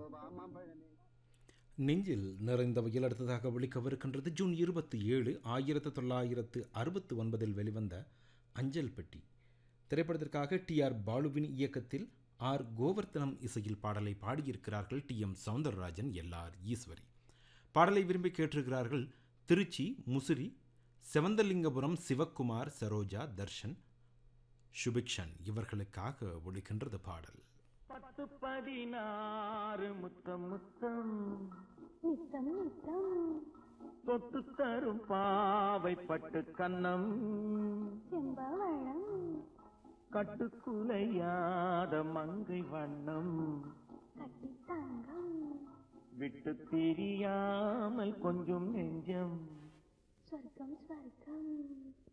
நெஞ்சில் நிறைந்தவையில் அடுத்ததாக ஒழிக்கவிருக்கின்றது ஜூன் இருபத்தி ஏழு ஆயிரத்து தொள்ளாயிரத்து அறுபத்து ஒன்பதில் வெளிவந்த அஞ்சல் பெட்டி திரைப்படத்திற்காக டி ஆர் பாலுவின் இயக்கத்தில் ஆர் கோவர்த்தனம் இசையில் பாடலை பாடியிருக்கிறார்கள் T M Soundararajan L R Eswari பாடலை விரும்பி கேட்டிருக்கிறார்கள் திருச்சி முசிறி செவந்தலிங்கபுரம் சிவக்குமார் சரோஜா தர்ஷன் சுபிக்ஷன் இவர்களுக்காக ஒழிக்கின்றது பாடல் பத்து பதினாறு முத்தம் முத்தம் நித்தம் நித்தம் தொட்டு தரும் பாவை பட்டு கன்னம் செம்பவளம் கட்டுக்குலையாத மங்கை வண்ணம் கட்டி தங்கம் விட்டு பிரியாமல் கொஞ்சம் நெஞ்சம் சொர்க்கம் ஸ்வர்க்கம்